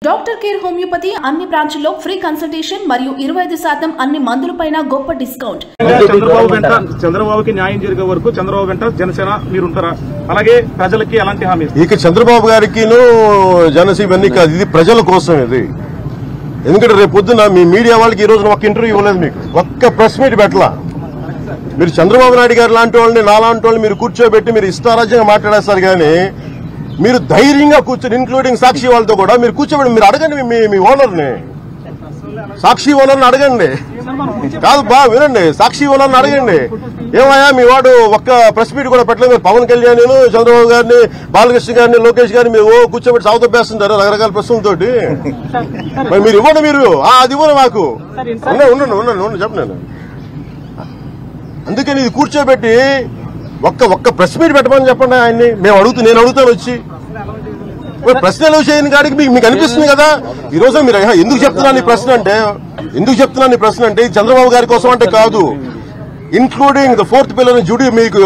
Doctor care homeopathy అన్ని బ్రాంచ్ల్లో free consultation మరియు ఇరవై ఐదు శాతం అన్ని మందులపైన గొప్ప డిస్కౌంట్ చంద్రబాబు వెంట చంద్రబాబుకి న్యాయం జరిగే వరకు చంద్రబాబు వెంట జనసేన మీరుంటారా అలాగే ప్రజలకి ఎలాంటి హామీ ఇస్తారు? ఇక చంద్రబాబు గారికిను జనసీమ ఇవన్నీ కాదు ఇది ప్రజల కోసం ఇది ఎందుకంటే రేపు పొద్దున మీ మీడియా వాళ్ళకి ఈ రోజున ఒక్క ఇంటర్వ్యూ ఇవ్వలేదు మీకు ఒక్క ప్రెస్ మీట్ పెట్టలా మీరు చంద్రబాబు నాయుడు గారు లాంటి వాళ్ళని నా లాంటి వాళ్ళని మీరు కూర్చోబెట్టి మీరు ఇష్టారాజ్యంగా మాట్లాడేస్తారు కానీ మీరు ధైర్యంగా కూర్చొని ఇన్క్లూడింగ్ సాక్షి వాళ్ళతో కూడా మీరు కూర్చోబెట్టి మీరు అడగండి మీ మీ ఓనర్ని సాక్షి ఓనర్ని అడగండి కాదు బా వినండి సాక్షి ఓనర్ని అడగండి ఏమయ్యా మీ వాడు ఒక్క ప్రెస్ మీట్ కూడా పెట్టలేదు మీరు పవన్ కళ్యాణ్ చంద్రబాబు గారిని బాలకృష్ణ గారిని లోకేష్ గారిని మీరు ఓ కూర్చోబెట్టి సాగుతోపేస్తుంటారు రకరకాల ప్రశ్నలతోటి మరి మీరు ఇవ్వండి మీరు ఆ, అది ఇవ్వండి మాకు ఉండండి ఉండండి ఉండండి ఉండండి చెప్పండి అందుకని ఇది కూర్చోబెట్టి ఒక్క ఒక్క ప్రెస్ మీట్ పెట్టమని చెప్పండి ఆయన్ని మేము అడుగుతూ నేను అడుగుతాను వచ్చి మరి ప్రశ్నలు చేయని కాడికి మీకు మీకు అనిపిస్తుంది కదా ఈ రోజు మీరు "ఆహా, ఎందుకు చెప్తున్నాను ఈ ప్రశ్న అంటే ఎందుకు చెప్తున్నాను ఈ ప్రశ్న అంటే ఇది చంద్రబాబు గారి కోసం అంటే కాదు ఇన్క్లూడింగ్ ద ఫోర్త్ పిల్లర్ జుడి మీకు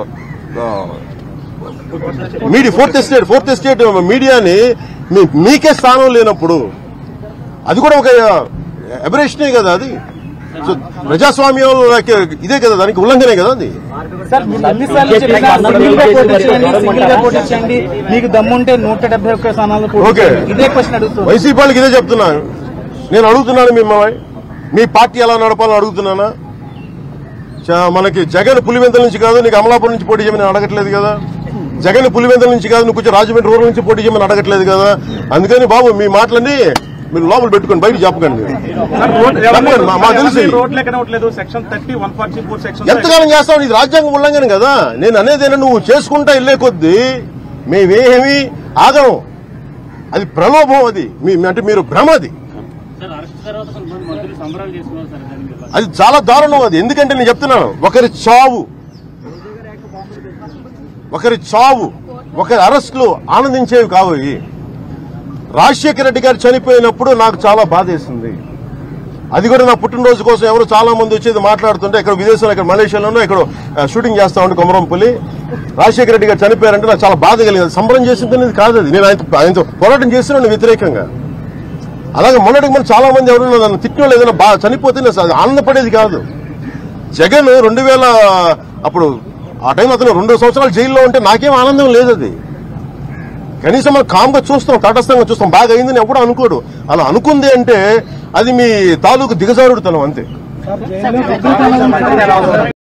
media fourth estate fourth estate మీడియాని మీ- మీకే స్థానం లేనప్పుడు అది కూడా ఒక అబరేషనే కదా అది సో ప్రజాస్వామ్యం ఇదే కదా దానికి ఉల్లంఘనే కదా అది సార్ మీరు ఎన్నిసార్లు చెప్పినా సింగిల్ గా పోటీ చేయండి సింగిల్ గా పోటీ చేయండి మీకు దమ్ముంటే నూట డెబ్బై ఒక్క స్థానాలు పోటీ ఓకే. చేయండి. ఇదే క్వశ్చన్ అడుగుతుంది వైసీపీ వాళ్ళకి ఇదే చెప్తున్నాను నేను అడుగుతున్నాను మిమ్మల్ని మీ పార్టీ ఎలా నడపాలని అడుగుతున్నానా చ- మనకి జగన్ పులివెందుల నుంచి కాదు నీకు అమలాపురం నుంచి పోటీ చేయమని అడగట్లేదు కదా జగన్ పులివెందుల నుంచి కాదు నువ్వు కొంచెం రాజమండ్రి రూరల్ నుంచి పోటీ చేయమని అడగట్లేదు కదా అందుకని బాబు మీ మాటలన్నీ మీరు లోపల పెట్టుకోండి బయట చెప్పకండి మీరు. సార్, రోడ్- చెప్పండి, మా- మాకు తెలుసు. రోడ్లు ఎక్కనవట్లేదు section thirty one forty four section ఎంతకాలం చేస్తావు ఇది రాజ్యాంగం ఉల్లంఘన కదా నేను అనేదేనా నువ్వు చేసుకుంటా వెళ్ళే కొద్దీ మేమేమి ఆగం అది ప్రలోభం అది మీ అంటే మీరు భ్రమ అది అది చాలా దారుణం అది ఎందుకంటే నేను చెప్తున్నాను ఒకరి చావు ఒకరి చావు ఒకరి అరెస్టులు ఆనందించేవి కావు ఇవి రాజశేఖర రెడ్డి గారు చనిపోయినప్పుడు నాకు చాలా బాధేసింది అది కూడా నా పుట్టినరోజు కోసం ఎవరు చాలా మంది వచ్చేది మాట్లాడుతుంటే ఇక్కడ విదేశాలు ఇక్కడ మలేషియాలోనూ ఇక్కడ ఆ, షూటింగ్ చేస్తా ఉంటే కొమరంపల్లి రాజశేఖర రెడ్డి గారు చనిపోయారంటే నాకు చాలా బాధ కలిగింది సంబరం చేసింది అనేది కాదు అది నేను ఆయనతో ఆయనతో పోరాటం చేస్తున్నాను వ్యతిరేకంగా అలాగే మొన్నటికి మనం చాలా మంది ఎవరైనా నన్ను తిట్టిన వాళ్ళు ఏదైనా బాగా చనిపోతే నేను అసలు ఆనందపడేది కాదు జగన్ రెండు వేల అప్పుడు ఆ టైం అతను రెండు సంవత్సరాలు జైల్లో ఉంటే నాకేం ఆనందం లేదు అది కనీసం మనం కామ్గా చూస్తాం తటస్థంగా చూస్తాం బాగా అయిందని ఎప్పుడు అనుకోడు అలా అనుకుంది అంటే అది మీ తాలూకు దిగజారుడుతనం అంతే